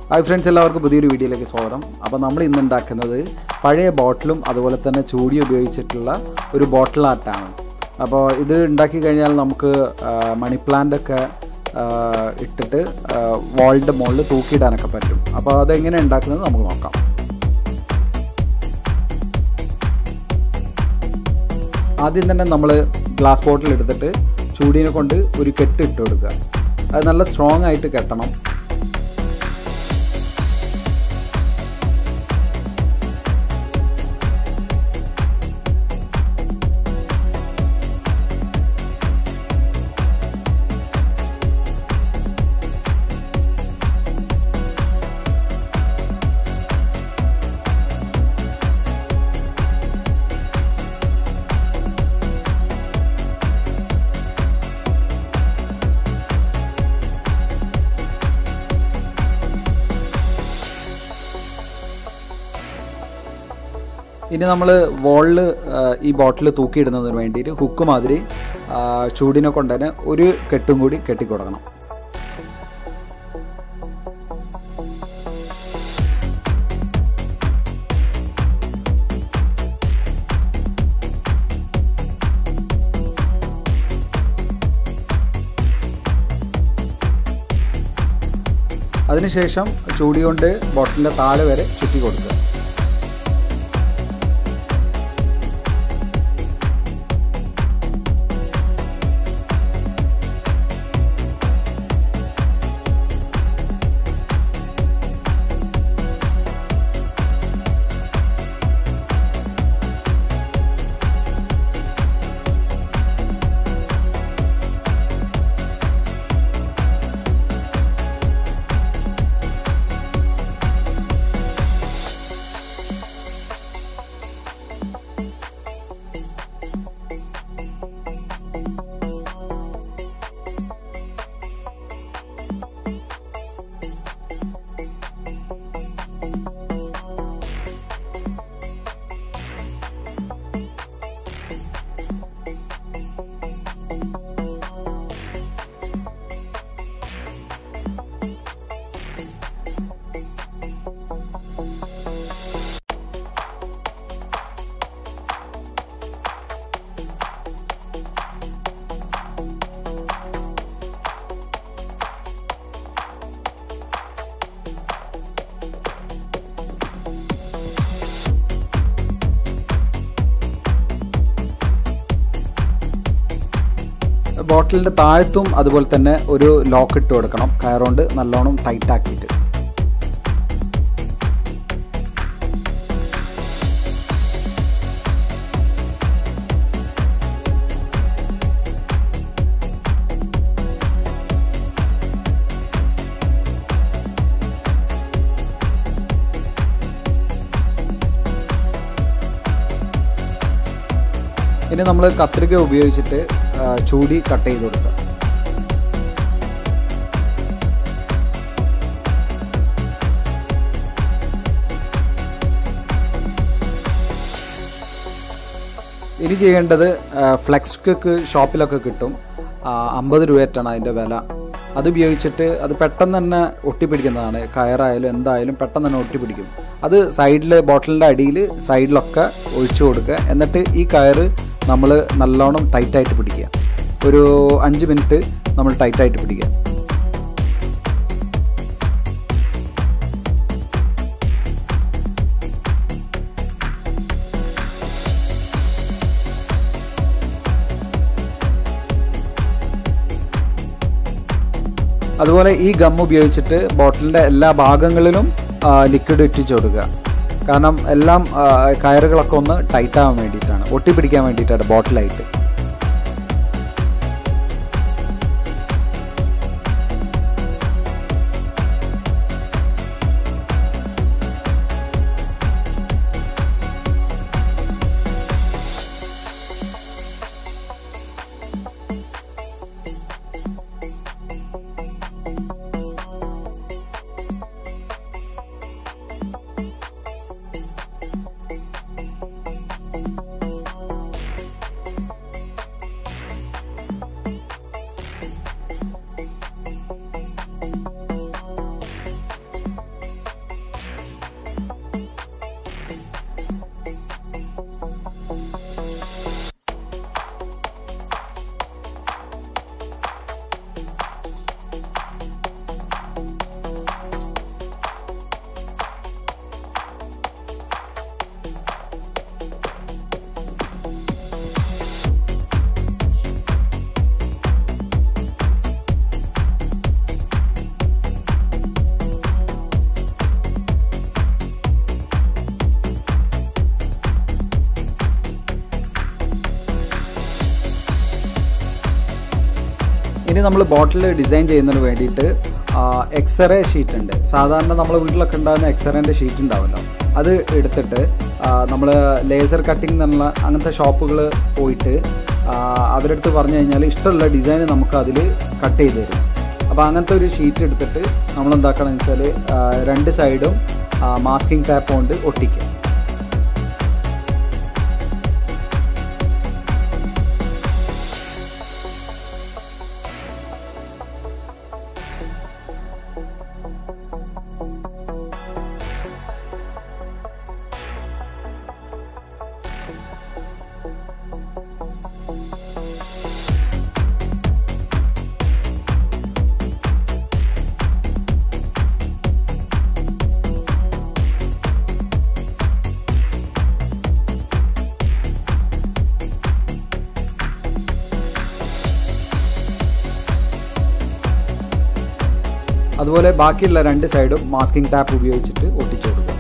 hi friends എല്ലാവർക്കും പുതിയൊരു വീഡിയോയിലേക്ക് സ്വാഗതം അപ്പോൾ നമ്മൾ ഇന്ന് ഉണ്ടാക്കുന്നത് പഴയ ബോട്ടിലും അതുപോലെ തന്നെ ചൂടി ഉപയോഗിച്ചിട്ടുള്ള ഒരു ബോട്ടിൽ ആർട്ടാണ് അപ്പോൾ ഇത് ഉണ്ടാക്കി കഴിഞ്ഞാൽ നമുക്ക് ആ, മണി പ്ലാന്റ് ഒക്കെ ആ, ഇട്ടിട്ട് വാളിൻ്റെ മുകളിൽ തൂക്കിയിടാനൊക്കെ പറ്റും അപ്പോൾ അതെങ്ങനെ ഉണ്ടാക്കുന്നത് നമുക്ക് നോക്കാം ആദ്യം തന്നെ നമ്മൾ ഗ്ലാസ് ബോട്ടിൽ എടുത്തിട്ട് ചൂടിനെ കൊണ്ട് ഒരു കെട്ട് ഇട്ട് കൊടുക്കുക അത് നല്ല സ്ട്രോങ് ആയിട്ട് കെട്ടണം ഇനി നമ്മൾ വോളിൽ ഈ ബോട്ടിൽ തൂക്കിയിടുന്നതിന് വേണ്ടിയിട്ട് ഹുക്ക് മാതിരി ആ, ചൂടിനെ കൊണ്ട് തന്നെ ഒരു കെട്ടും കൂടി കെട്ടിക്കൊടുക്കണം അതിനുശേഷം ചൂടി കൊണ്ട് ബോട്ടിലിൻ്റെ താഴെ വരെ ചുറ്റി കൊടുക്കുക ബോട്ടിലിൻ്റെ താഴത്തും അതുപോലെ തന്നെ ഒരു ലോക്ക് ഇട്ട് കൊടുക്കണം കയറുകൊണ്ട് നല്ലോണം ടൈറ്റ് ആക്കിയിട്ട് ഇനി നമ്മൾ കത്രിക ഉപയോഗിച്ചിട്ട് ആ, ചൂടി കട്ട് ചെയ്ത് കൊടുക്കുക ഇനി ചെയ്യേണ്ടത് ഫ്ലെക്സ് കേക്ക് ഷോപ്പിലൊക്കെ കിട്ടും ആ, അമ്പത് രൂപയായിട്ടാണ് അതിൻ്റെ വില അത് ഉപയോഗിച്ചിട്ട് അത് പെട്ടെന്ന് തന്നെ ഒട്ടിപ്പിടിക്കുന്നതാണ് കയറായാലും എന്തായാലും പെട്ടെന്ന് തന്നെ ഒട്ടിപ്പിടിക്കും അത് സൈഡിൽ ബോട്ടിലിൻ്റെ അടിയിൽ സൈഡിലൊക്കെ ഒഴിച്ചു കൊടുക്കുക എന്നിട്ട് ഈ കയറ് നമ്മൾ നല്ലോണം ടൈറ്റായിട്ട് പിടിക്കുക ഒരു അഞ്ച് മിനിറ്റ് നമ്മൾ ടൈറ്റായിട്ട് പിടിക്കുക അതുപോലെ ഈ ഗം ഉപയോഗിച്ചിട്ട് ബോട്ടിലിൻ്റെ എല്ലാ ഭാഗങ്ങളിലും ലിക്വിഡ് ഇറ്റിച്ചു കൊടുക്കുക കാരണം എല്ലാം ആ, കയറുകളൊക്കെ ഒന്ന് ടൈറ്റ് ആവാൻ വേണ്ടിയിട്ടാണ് ഒട്ടിപ്പിടിക്കാൻ വേണ്ടിയിട്ടാണ് ബോട്ടിലായിട്ട് ഇനി നമ്മൾ ബോട്ടിൽ ഡിസൈൻ ചെയ്യുന്നതിന് വേണ്ടിയിട്ട് എക്സ്റേ ഷീറ്റ് ഉണ്ട് സാധാരണ നമ്മൾ വീട്ടിലൊക്കെ ഉണ്ടാകുന്ന എക്സ്റേൻ്റെ ഷീറ്റ് ഉണ്ടാവുമല്ലോ അത് എടുത്തിട്ട് നമ്മൾ ലേസർ കട്ടിംഗ് എന്നുള്ള അങ്ങനത്തെ ഷോപ്പുകൾ പോയിട്ട് അവരുടെ അടുത്ത് പറഞ്ഞു കഴിഞ്ഞാൽ ഇഷ്ടമുള്ള ഡിസൈൻ നമുക്ക് അതിൽ കട്ട് ചെയ്ത് തരും അപ്പോൾ അങ്ങനത്തെ ഒരു ഷീറ്റ് എടുത്തിട്ട് നമ്മൾ എന്താക്കണമെന്ന് വെച്ചാൽ രണ്ട് സൈഡും മാസ്കിംഗ് ടാപ്പ് കൊണ്ട് ഒട്ടിക്കുക അതുപോലെ ബാക്കിയുള്ള രണ്ട് സൈഡും മാസ്കിംഗ് ടാപ്പ് ഉപയോഗിച്ചിട്ട് ഒട്ടിച്ചു കൊടുക്കുക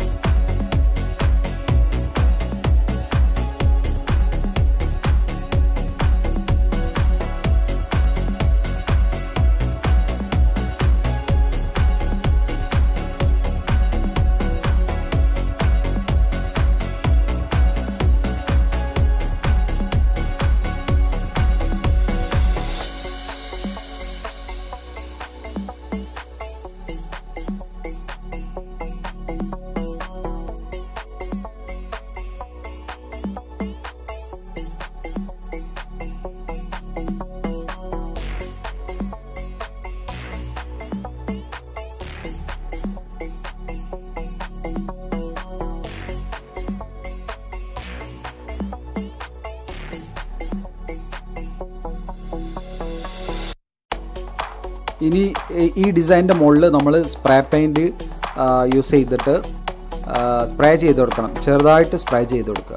ഇനി ഈ ഡിസൈൻ്റെ മുകളിൽ നമ്മൾ സ്പ്രേ പെയിൻറ്റ് യൂസ് ചെയ്തിട്ട് സ്പ്രേ ചെയ്ത് കൊടുക്കണം ചെറുതായിട്ട് സ്പ്രേ ചെയ്ത് കൊടുക്കുക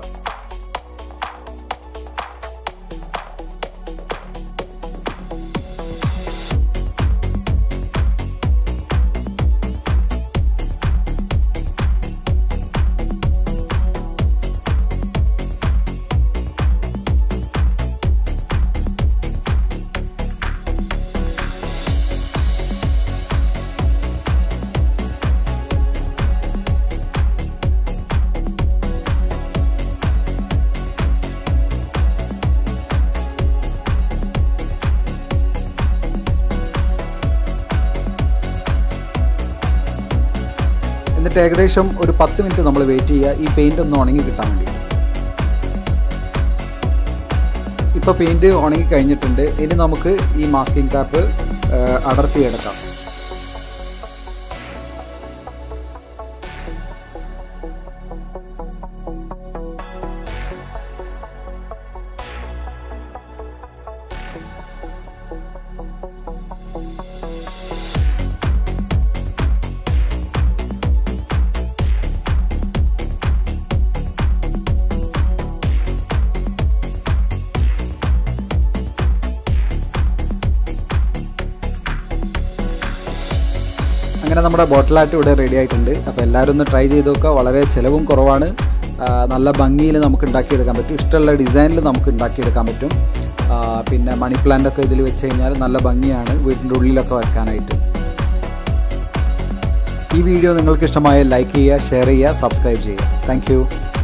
എന്നിട്ട് ഏകദേശം ഒരു പത്ത് മിനിറ്റ് നമ്മൾ വെയിറ്റ് ചെയ്യുക ഈ പെയിൻ്റ് ഒന്ന് ഉണങ്ങി കിട്ടാൻ വേണ്ടി ഇപ്പോൾ പെയിൻറ്റ് ഉണങ്ങി കഴിഞ്ഞിട്ടുണ്ട് ഇനി നമുക്ക് ഈ മാസ്കിംഗ് ടാപ്പ് അടർത്തിയെടുക്കാം അങ്ങനെ നമ്മുടെ ബോട്ടിലായിട്ട് ഇവിടെ റെഡി ആയിട്ടുണ്ട് അപ്പോൾ എല്ലാവരും ഒന്ന് ട്രൈ ചെയ്ത് നോക്കുക വളരെ ചിലവും കുറവാണ് ആ, നല്ല ഭംഗിയിൽ നമുക്ക് ഉണ്ടാക്കിയെടുക്കാൻ പറ്റും ഇഷ്ടമുള്ള ഡിസൈനിൽ നമുക്ക് ഉണ്ടാക്കിയെടുക്കാൻ പറ്റും ആ, പിന്നെ മണി പ്ലാന്റ് ഒക്കെ ഇതിൽ വെച്ച് കഴിഞ്ഞാൽ നല്ല ഭംഗിയാണ് വീടിൻ്റെ ഉള്ളിലൊക്കെ വെക്കാനായിട്ട് ഈ വീഡിയോ നിങ്ങൾക്ക് ഇഷ്ടമായ ലൈക്ക് ചെയ്യുക ഷെയർ ചെയ്യുക സബ്സ്ക്രൈബ് ചെയ്യുക താങ്ക്